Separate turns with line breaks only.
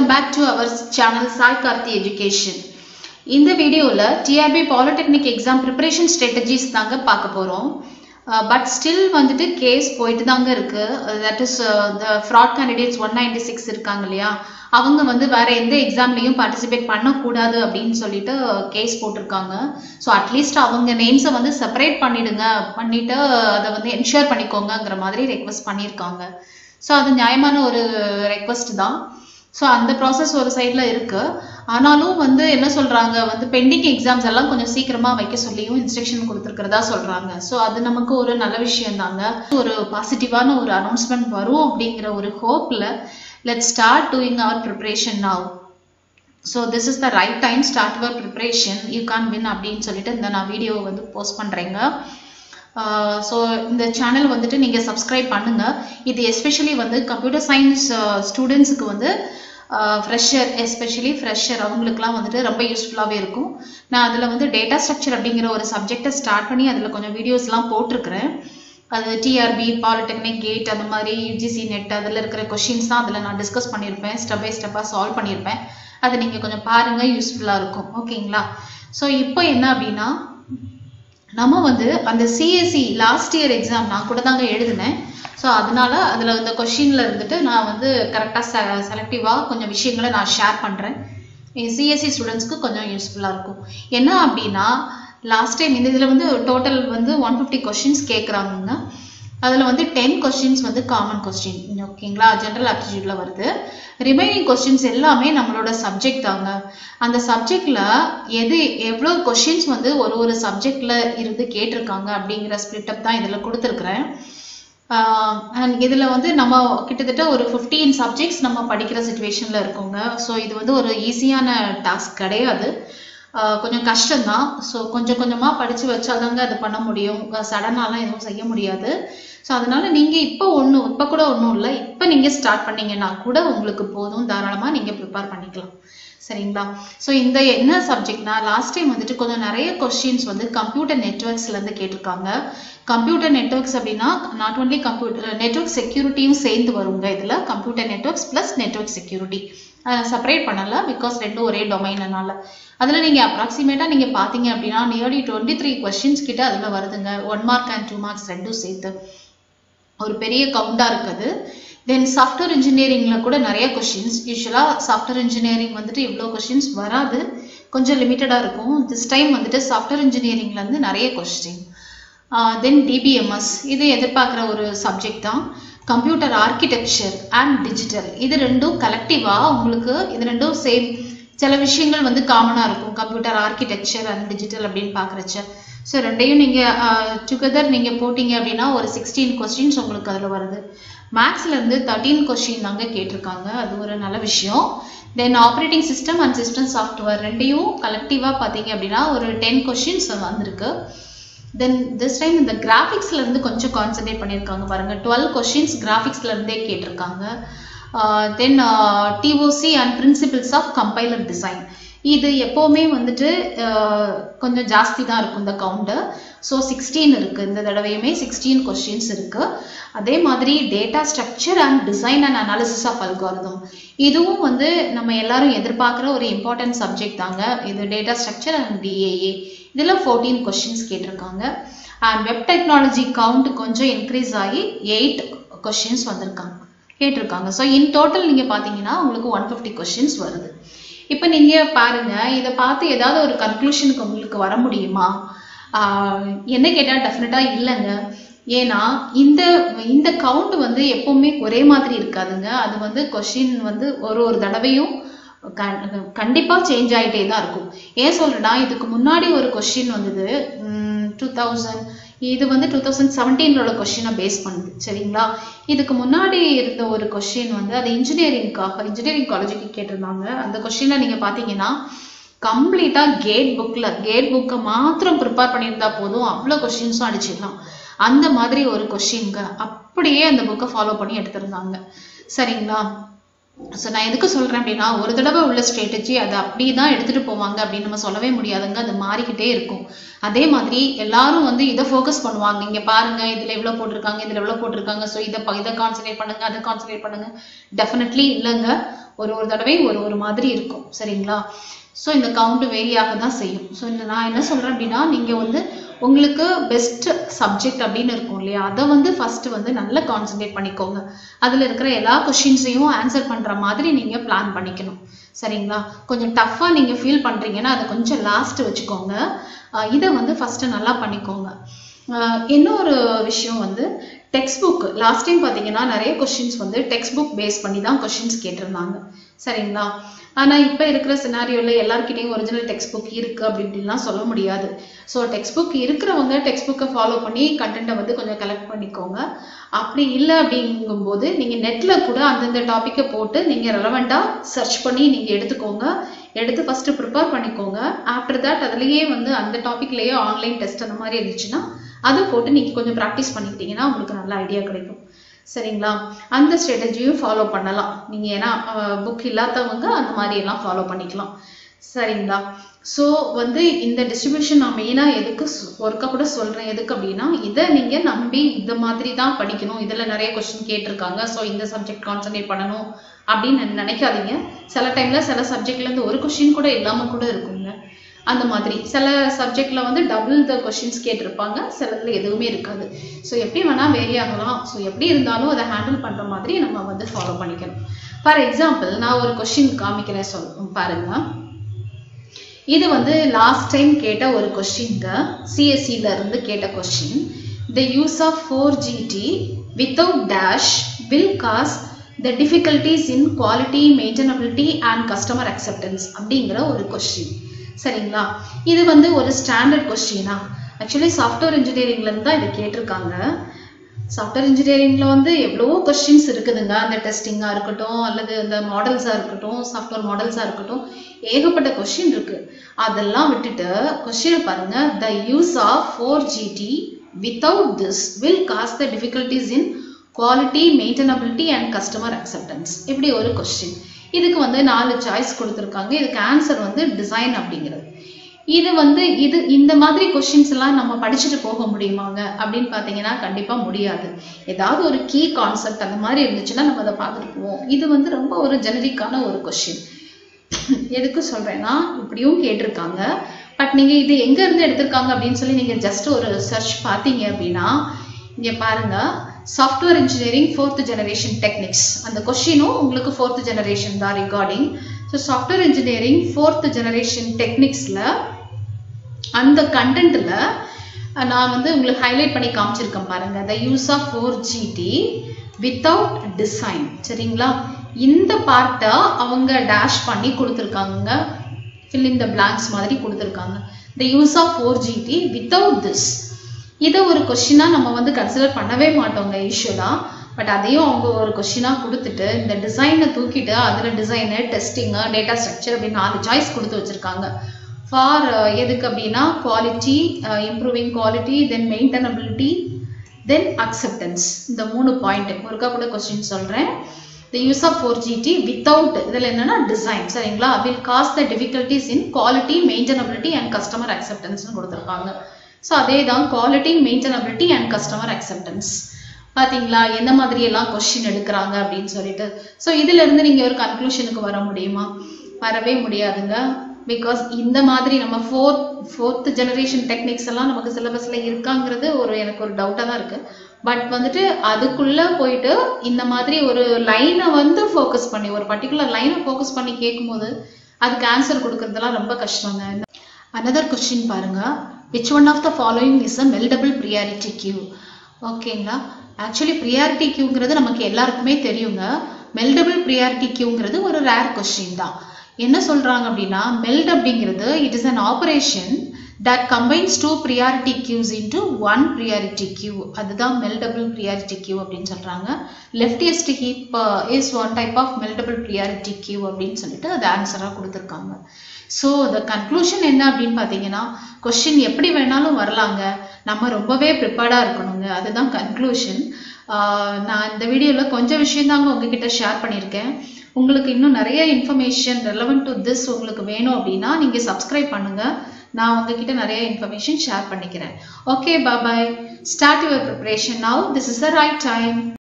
back to our channel Sai Karthi education இந்த வீடியோவில் TRB polytechnic exam preparation strategies தாங்க பார்க்க போகிறோம் பட் ஸ்டில் வந்துட்டு கேஸ் போயிட்டு தாங்க இருக்கு that is the fraud candidates one ninety six இருக்காங்க இல்லையா அவங்க வந்து வேற எந்த எக்ஸாம்லையும் பார்ட்டிசிபேட் பண்ணக்கூடாது அப்படின்னு சொல்லிட்டு கேஸ் போட்டிருக்காங்க ஸோ அட்லீஸ்ட் அவங்க நேம்ஸை வந்து செப்பரேட் பண்ணிடுங்க பண்ணிட்டு அதை வந்து என்ஷூர் பண்ணிக்கோங்கங்கிற மாதிரி ரெக்வஸ்ட் பண்ணியிருக்காங்க ஸோ அது நியாயமான ஒரு ரெக்வஸ்ட் தான் ஸோ அந்த ப்ராசஸ் ஒரு சைடில் இருக்கு ஆனாலும் வந்து என்ன சொல்றாங்க வந்து பெண்டிங் எக்ஸாம்ஸ் எல்லாம் கொஞ்சம் சீக்கிரமா வைக்க சொல்லியும் இன்ஸ்ட்ரக்ஷன் கொடுத்துருக்கிறதா சொல்றாங்க ஸோ அது நமக்கு ஒரு நல்ல விஷயம் தாங்க ஒரு பாசிட்டிவான ஒரு அனௌன்ஸ்மெண்ட் வரும் அப்படிங்கிற ஒரு ஹோப்ல let start doing our preparation now so this is the right time start our preparation you can win அப்படின்னு சொல்லிட்டு இந்த நான் வீடியோ வந்து போஸ்ட் பண்ணுறேங்க ஸோ இந்த சேனல் வந்துட்டு நீங்கள் சப்ஸ்கிரைப் பண்ணுங்க இது எஸ்பெஷலி வந்து கம்ப்யூட்டர் சயின்ஸ் ஸ்டூடெண்ட்ஸுக்கு வந்து ஃப்ரெஷர் எஸ்பெஷலி ஃப்ரெஷர் அவங்களுக்குலாம் வந்துட்டு ரொம்ப யூஸ்ஃபுல்லாகவே இருக்கும் நான் அதில் வந்து டேட்டா ஸ்ட்ரக்சர் அப்படிங்கிற ஒரு சப்ஜெக்டை ஸ்டார்ட் பண்ணி அதில் கொஞ்சம் வீடியோஸ்லாம் போட்டிருக்கிறேன் அது டிஆர்பி பாலிடெக்னிக் கேட் அந்த மாதிரி யூஜிசி நெட் அதில் இருக்கிற கொஷின்ஸ் தான் அதில் நான் டிஸ்கஸ் பண்ணியிருப்பேன் ஸ்டெப் பை ஸ்டெப்பாக சால்வ் பண்ணியிருப்பேன் அதை நீங்கள் கொஞ்சம் பாருங்கள் யூஸ்ஃபுல்லாக இருக்கும் ஓகேங்களா ஸோ இப்போ என்ன அப்படின்னா நம்ம வந்து அந்த சிஎஸ்சி லாஸ்ட் இயர் எக்ஸாம் நான் கூட தாங்க எழுதினேன் ஸோ அதனால அதில் இந்த கொஷினில் இருந்துட்டு நான் வந்து கரெக்டாக செ செலக்டிவாக கொஞ்சம் விஷயங்களை நான் ஷேர் பண்ணுறேன் சிஎஸ்சி ஸ்டூடெண்ட்ஸ்க்கு கொஞ்சம் யூஸ்ஃபுல்லாக இருக்கும் என்ன அப்படின்னா லாஸ்ட் டைம் இந்த இதில் வந்து டோட்டல் வந்து ஒன் ஃபிஃப்டி கொஷின்ஸ் கேட்குறாங்க அதில் வந்து டென் கொஸ்டின்ஸ் வந்து காமன் கொஸ்டின் ஓகேங்களா ஜென்ரல் ஆப்டிடியூட்ல வருது ரிமைனிங் கொஸ்டின்ஸ் எல்லாமே நம்மளோட சப்ஜெக்ட் தாங்க அந்த சப்ஜெக்ட்ல எது எவ்வளோ கொஸ்டின்ஸ் வந்து ஒரு ஒரு சப்ஜெக்ட்ல இருந்து கேட்டிருக்காங்க அப்படிங்கிற ஸ்பிளிட் அப் தான் இதில் கொடுத்துருக்குறேன் அண்ட் இதில் வந்து நம்ம கிட்டத்தட்ட ஒரு ஃபிஃப்டீன் சப்ஜெக்ட்ஸ் நம்ம படிக்கிற சுச்சுவேஷனில் இருக்கோங்க ஸோ இது வந்து ஒரு ஈஸியான டாஸ்க் கிடையாது கொஞ்சம் கஷ்டம்தான் ஸோ கொஞ்சம் கொஞ்சமாக படித்து வச்சாதாங்க அது பண்ண முடியும் சடனாலாம் எதுவும் செய்ய முடியாது ஸோ அதனால நீங்கள் இப்போ ஒன்றும் இப்போ கூட ஒன்றும் இல்லை இப்போ நீங்கள் ஸ்டார்ட் பண்ணீங்கன்னா கூட உங்களுக்கு போதும் தாராளமாக நீங்கள் ப்ரிப்பேர் பண்ணிக்கலாம் சரிங்களா ஸோ இந்த என்ன சப்ஜெக்ட்னா லாஸ்ட் டைம் வந்துட்டு கொஞ்சம் நிறைய கொஸ்டின்ஸ் வந்து கம்ப்யூட்டர் நெட்ஒர்க்ஸ்லேருந்து கேட்டிருக்காங்க கம்ப்யூட்டர் நெட்ஒர்க்ஸ் அப்படின்னா நாட் ஒன்லி கம்ப்யூட்டர் நெட்ஒர்க் செக்யூரிட்டியும் சேர்ந்து வருங்க இதில் computer networks plus network security separate பண்ணல பிகாஸ் ரெண்டும் ஒரே டொமைனால அதில் நீங்கள் அப்ராக்சிமேட்டாக நீங்கள் பார்த்தீங்க அப்படின்னா நியர்லி டுவெண்ட்டி த்ரீ கொஸ்டின்ஸ் கிட்ட அதில் வருதுங்க one mark and two marks ரெண்டும் சேர்த்து ஒரு பெரிய கவுண்டாக இருக்குது தென் சாஃப்ட்வேர் இன்ஜினியரிங்கில் கூட நிறைய கொஷின்ஸ் யூஸ்வலாக சாஃப்ட்வேர் இன்ஜினியரிங் வந்துட்டு இவ்வளோ கொஷின்ஸ் வராது கொஞ்சம் லிமிட்டடாக இருக்கும் திஸ் டைம் வந்துட்டு சாஃப்ட்வேர் இன்ஜினியரிங்லேருந்து நிறைய கொஸ்டின் தென் டிபிஎம்எஸ் இது எதிர்பார்க்குற ஒரு சப்ஜெக்ட் தான் கம்ப்யூட்டர் ஆர்கிடெக்சர் அண்ட் டிஜிட்டல் இது ரெண்டும் கலெக்டிவாக உங்களுக்கு இது ரெண்டும் சேம் சில விஷயங்கள் வந்து காமனாக இருக்கும் கம்ப்யூட்டர் ஆர்கிடெக்சர் அண்ட் டிஜிட்டல் அப்படின்னு பார்க்குறச்ச ஸோ ரெண்டையும் நீங்கள் டுகெதர் நீங்கள் போட்டிங்க அப்படின்னா ஒரு சிக்ஸ்டீன் கொஸ்டின்ஸ் உங்களுக்கு அதில் வருது மேக்ஸ்லேருந்து தேர்ட்டீன் கொஸ்டின் தாங்க கேட்டிருக்காங்க அது ஒரு நல்ல விஷயம் then operating system and system software ரெண்டையும் கலெக்டிவாக பார்த்தீங்க அப்படின்னா ஒரு டென் கொஸ்டின்ஸ் வந்திருக்கு தென் திஸ் டைம் இந்த கிராஃபிக்ஸ்ல இருந்து கொஞ்சம் கான்சென்ட்ரேட் பண்ணியிருக்காங்க பாருங்க டுவெல் கொஸ்டின்ஸ் கிராஃபிக்ஸ்ல இருந்தே கேட்டிருக்காங்க then TOC and principles of compiler design இது எப்போவுமே வந்துட்டு கொஞ்சம் ஜாஸ்தி தான் இருக்கும் இந்த கவுண்டு ஸோ சிக்ஸ்டீன் இருக்குது இந்த தடவையுமே சிக்ஸ்டீன் கொஸ்டின்ஸ் இருக்குது அதே மாதிரி data structure and design and analysis of algorithm இதுவும் வந்து நம்ம எல்லாரும் எதிர்பார்க்குற ஒரு இம்பார்ட்டன்ட் சப்ஜெக்ட் தாங்க இது டேட்டா ஸ்ட்ரக்சர் அண்ட் டிஏஏ இதில் ஃபோர்டீன் கொஸ்டின்ஸ் கேட்டிருக்காங்க அண்ட் வெப் டெக்னாலஜி கவுண்ட் கொஞ்சம் இன்க்ரீஸ் ஆகி எயிட் கொஸ்டின்ஸ் வந்திருக்காங்க கேட்டிருக்காங்க ஸோ இன் டோட்டல் நீங்கள் பார்த்தீங்கன்னா உங்களுக்கு ஒன் ஃபிஃப்டி கொஸ்டின்ஸ் வருது இப்போ நீங்கள் பாருங்க இதை பார்த்து ஏதாவது ஒரு கன்க்ளூஷனுக்கு உங்களுக்கு வர முடியுமா என்ன கேட்டால் டெஃபினட்டாக இல்லைங்க ஏன்னா இந்த இந்த கவுண்ட் வந்து எப்பவுமே ஒரே மாதிரி இருக்காதுங்க அது வந்து கொஷின் வந்து ஒரு ஒரு தடவையும் கண்டிப்பாக சேஞ்ச் ஆகிட்டே தான் இருக்கும் ஏன் சொல்றேன்னா இதுக்கு முன்னாடி ஒரு கொஷின் வந்தது டூ தௌசண்ட் இது வந்து டூ தௌசண்ட் செவன்டீனோட கொஷினை பேஸ் பண்ணுது சரிங்களா இதுக்கு முன்னாடி இருந்த ஒரு கொஷின் வந்து அது இன்ஜினியரிங்காக இன்ஜினியரிங் காலேஜுக்கு கேட்டிருந்தாங்க அந்த கொஷினை நீங்கள் பார்த்தீங்கன்னா கம்ப்ளீட்டாக கேட் புக்கில் கேட் புக்கை மாத்திரம் ப்ரிப்பேர் பண்ணியிருந்தா போதும் அவ்வளோ கொஷின்ஸும் அடிச்சிடலாம் அந்த மாதிரி ஒரு கொஷின்ங்க அப்படியே அந்த புக்கை ஃபாலோ பண்ணி எடுத்திருந்தாங்க சரிங்களா ஸோ நான் எதுக்கு சொல்கிறேன் அப்படின்னா ஒரு தடவை உள்ள ஸ்ட்ராட்டஜி அதை அப்படியே தான் எடுத்துகிட்டு போவாங்க அப்படின்னு நம்ம சொல்லவே முடியாதுங்க அது மாறிக்கிட்டே இருக்கும் அதே மாதிரி எல்லாரும் வந்து இதை ஃபோக்கஸ் பண்ணுவாங்க இங்கே பாருங்க இதில் எவ்வளோ போட்டிருக்காங்க இதில் எவ்வளோ போட்டிருக்காங்க ஸோ இதை இதை கான்சன்ட்ரேட் பண்ணுங்க அதை கான்சன்ட்ரேட் பண்ணுங்க டெஃபினெட்லி இல்லைங்க ஒரு ஒரு தடவையும் ஒரு ஒரு மாதிரி இருக்கும் சரிங்களா ஸோ இந்த கவுண்ட் வேரி ஆக தான் செய்யும் ஸோ இந்த நான் என்ன சொல்கிறேன் அப்படின்னா நீங்கள் வந்து உங்களுக்கு பெஸ்ட் சப்ஜெக்ட் அப்படின்னு இருக்கும் இல்லையா அதை வந்து ஃபர்ஸ்ட் வந்து நல்லா கான்சென்ட்ரேட் பண்ணிக்கோங்க அதில் இருக்கிற எல்லா கொஷின்ஸையும் ஆன்சர் பண்ணுற மாதிரி நீங்கள் பிளான் பண்ணிக்கணும் சரிங்களா கொஞ்சம் டஃப்பாக நீங்கள் ஃபீல் பண்ணுறீங்கன்னா அதை கொஞ்சம் லாஸ்ட் வச்சுக்கோங்க அஹ் இதை வந்து ஃபஸ்ட்டு நல்லா பண்ணிக்கோங்க அஹ் இன்னொரு விஷயம் வந்து டெக்ஸ்ட் புக் லாஸ்ட் டைம் பார்த்தீங்கன்னா நிறைய கொஷின்ஸ் வந்து டெக்ஸ்ட் புக் பேஸ் பண்ணி தான் கொஷின்ஸ் கேட்டிருந்தாங்க சரிங்களா ஆனால் இப்போ இருக்கிற சினாரியோவில் எல்லாருக்கிட்டையும் ஒரிஜினல் டெக்ஸ்ட் புக் இருக்குது அப்படி இப்படின்லாம் சொல்ல முடியாது ஸோ டெக்ஸ்ட் புக் இருக்கிறவங்க டெக்ஸ்ட் புக்கை ஃபாலோ பண்ணி கண்டென்ட்டை வந்து கொஞ்சம் கலெக்ட் பண்ணிக்கோங்க அப்படி இல்லை அப்படிங்கும்போது நீங்கள் நெட்டில் கூட அந்தந்த டாப்பிக்கை போட்டு நீங்கள் ரெலவெண்ட்டாக சர்ச் பண்ணி நீங்கள் எடுத்துக்கோங்க எடுத்து ஃபஸ்ட்டு ப்ரிப்பேர் பண்ணிக்கோங்க ஆஃப்டர் தட் அதுலேயே வந்து அந்த டாப்பிக்லேயே ஆன்லைன் டெஸ்ட் அந்த மாதிரி இருந்துச்சுன்னா அதை போட்டு நீங்கள் கொஞ்சம் ப்ராக்டிஸ் பண்ணிக்கிட்டீங்கன்னா உங்களுக்கு நல்ல ஐடியா கிடைக்கும் சரிங்களா அந்த ஸ்ட்ராட்டஜியும் ஃபாலோ பண்ணலாம் நீங்கள் ஏன்னா புக் இல்லாதவங்க அந்த மாதிரி எல்லாம் ஃபாலோ பண்ணிக்கலாம் சரிங்களா ஸோ வந்து இந்த டிஸ்ட்ரிபியூஷன் நான் மெயினாக எதுக்கு ஒர்க்கை கூட சொல்கிறேன் எதுக்கு அப்படின்னா இதை நீங்கள் நம்பி இந்த மாதிரி தான் படிக்கணும் இதில் நிறைய கொஸ்டின் கேட்டிருக்காங்க ஸோ இந்த சப்ஜெக்ட் கான்சன்ட்ரேட் பண்ணணும் அப்படின்னு நினைக்காதீங்க சில டைமில் சில சப்ஜெக்ட்லேருந்து ஒரு கொஸ்டின் கூட இல்லாமல் கூட இருக்குங்க அந்த மாதிரி சில சப்ஜெக்ட்ல வந்து டபுள் த கொஷின்ஸ் கேட்டிருப்பாங்க சிலதுல எதுவுமே இருக்காது ஸோ எப்படி வேணா வேரி ஆகலாம் ஸோ எப்படி இருந்தாலும் அதை ஹேண்டில் பண்ற மாதிரி நம்ம வந்து ஃபாலோ பண்ணிக்கணும் ஃபார் எக்ஸாம்பிள் நான் ஒரு கொஷின் காமிக்கிறேன் சொல் பாருங்க இது வந்து லாஸ்ட் டைம் கேட்ட ஒரு கொஸ்டின்ங்க சிஎஸ்சில இருந்து கேட்ட question the use of four GT without dash will cause the difficulties in quality maintainability and customer acceptance அப்படிங்கிற ஒரு கொஸ்டின் சரிங்களா இது வந்து ஒரு ஸ்டாண்டர்ட் கொஸ்டினா ஆக்சுவலி சாஃப்ட்வேர் இன்ஜினியரிங்லேருந்து தான் இதை கேட்டிருக்காங்க சாஃப்ட்வேர் இன்ஜினியரிங்கில் வந்து எவ்வளவோ கொஸ்டின்ஸ் இருக்குதுங்க அந்த டெஸ்டிங்காக இருக்கட்டும் அல்லது அந்த மாடல்ஸாக இருக்கட்டும் சாஃப்ட்வேர் மாடல்ஸாக இருக்கட்டும் ஏகப்பட்ட கொஸ்டின் இருக்கு அதெல்லாம் விட்டுட்டு கொஸ்டினை பாருங்க the use of four GT without this will cause the difficulties in quality maintainability and customer acceptance இப்படி ஒரு கொஸ்டின் இதுக்கு வந்து நாலு சாய்ஸ் கொடுத்துருக்காங்க இதுக்கு ஆன்சர் வந்து டிசைன் அப்படிங்கிறது இது வந்து இது இந்த மாதிரி கொஷின்ஸ் எல்லாம் நம்ம படிச்சுட்டு போக முடியுமாங்க அப்படின்னு பார்த்தீங்கன்னா கண்டிப்பாக முடியாது ஏதாவது ஒரு கீ கான்செப்ட் அந்த மாதிரி இருந்துச்சுன்னா நம்ம அதை பார்த்துட்டு போவோம் இது வந்து ரொம்ப ஒரு ஜெனரிக்கான ஒரு கொஷின் எதுக்கு சொல்றேன்னா இப்படியும் கேட்டிருக்காங்க பட் நீங்க இது எங்க இருந்து எடுத்திருக்காங்க அப்படின்னு சொல்லி நீங்க ஜஸ்ட் ஒரு சர்ச் பார்த்தீங்க அப்படின்னா இங்க பாருங்க software engineering fourth generation techniques அந்த கொஷினும் உங்களுக்கு ஃபோர்த் ஜெனரேஷன் தான் regarding so software engineering fourth generation டெக்னிக்ஸில் அந்த கண்டென்ட்டில் நான் வந்து உங்களுக்கு ஹைலைட் பண்ணி காமிச்சிருக்கேன் பாருங்க the use of four GT without design சரிங்களா இந்த பார்ட்டை அவங்க டேஷ் பண்ணி கொடுத்துருக்காங்க fill in the blanks மாதிரி கொடுத்துருக்காங்க the use of four GT without this இதை ஒரு கொஷினாக நம்ம வந்து கன்சிடர் பண்ணவே மாட்டோங்க யூஸ்வலாக பட் அதையும் அவங்க ஒரு கொஷினாக கொடுத்துட்டு இந்த டிசைனை தூக்கிட்டு அதில் டிசைனு டெஸ்டிங்கு டேட்டா ஸ்ட்ரக்சர் அப்படின்னு நாலு சாய்ஸ் கொடுத்து வச்சுருக்காங்க ஃபார் எதுக்கு அப்படின்னா quality improving quality then maintainability then acceptance இந்த மூணு பாயிண்ட் ஒருக்கா கூட கொஸ்டின் சொல்கிறேன் the use of four GT without இதில் என்னன்னா டிசைன் சரிங்களா will cause the difficulties in quality maintainability and customer அக்செப்டன்ஸ்னு கொடுத்துருக்காங்க ஸோ அதே தான் quality maintainability and customer acceptance பார்த்தீங்களா எந்த மாதிரி எல்லாம் கொஸ்டின் எடுக்கிறாங்க அப்படின்னு சொல்லிட்டு ஸோ இதுல இருந்து நீங்க ஒரு கன்க்ளூஷனுக்கு வர முடியுமா வரவே முடியாதுங்க பிகாஸ் இந்த மாதிரி நம்ம ஃபோர்த் ஃபோர்த் ஜெனரேஷன் டெக்னிக்ஸ் எல்லாம் நமக்கு சிலபஸ்ல இருக்காங்கிறது ஒரு எனக்கு ஒரு டவுட்டாக தான் இருக்கு பட் வந்துட்டு அதுக்குள்ள போயிட்டு இந்த மாதிரி ஒரு லைனை வந்து ஃபோக்கஸ் பண்ணி ஒரு பர்டிகுலர் லைனை ஃபோக்கஸ் பண்ணி கேட்கும்போது அதுக்கு ஆன்சர் கொடுக்கறதெல்லாம் ரொம்ப கஷ்டங்க அனதர் கொஸ்டின் பாருங்க which one of the following is a meldable priority queue ஓகேங்களா ஆக்சுவலி ப்ரியாரிட்டி கியூங்கிறது நமக்கு எல்லாருக்குமே தெரியுங்க மெல்டபிள் ப்ரியாரிட்டி கியூங்கிறது ஒரு ரேர் கொஸ்டின் தான் என்ன சொல்றாங்க அப்படின்னா மெல்ட் அப்படிங்கிறது it is an operation that combines two priority queues into one priority queue அதுதான் மெல்டபிள் priority queue அப்படின்னு சொல்றாங்க leftist heap is one type of meldable priority queue அப்படின்னு சொல்லிட்டு அது ஆன்சராக கொடுத்துருக்காங்க ஸோ த கன்க்ளூஷன் என்ன அப்படின்னு பார்த்தீங்கன்னா கொஸ்டின் எப்படி வேணாலும் வரலாங்க நம்ம ரொம்பவே ப்ரிப்பேர்டாக இருக்கணுங்க அதுதான் கன்க்ளூஷன் நான் இந்த வீடியோவில் கொஞ்சம் விஷயம் தாங்க உங்ககிட்ட ஷேர் பண்ணியிருக்கேன் உங்களுக்கு இன்னும் நிறைய இன்ஃபர்மேஷன் ரெலவெண்ட் டு திஸ் உங்களுக்கு வேணும் அப்படின்னா நீங்கள் சப்ஸ்கிரைப் பண்ணுங்க நான் உங்ககிட்ட நிறைய இன்ஃபர்மேஷன் ஷேர் பண்ணிக்கிறேன் okay bye start your preparation now this is the right time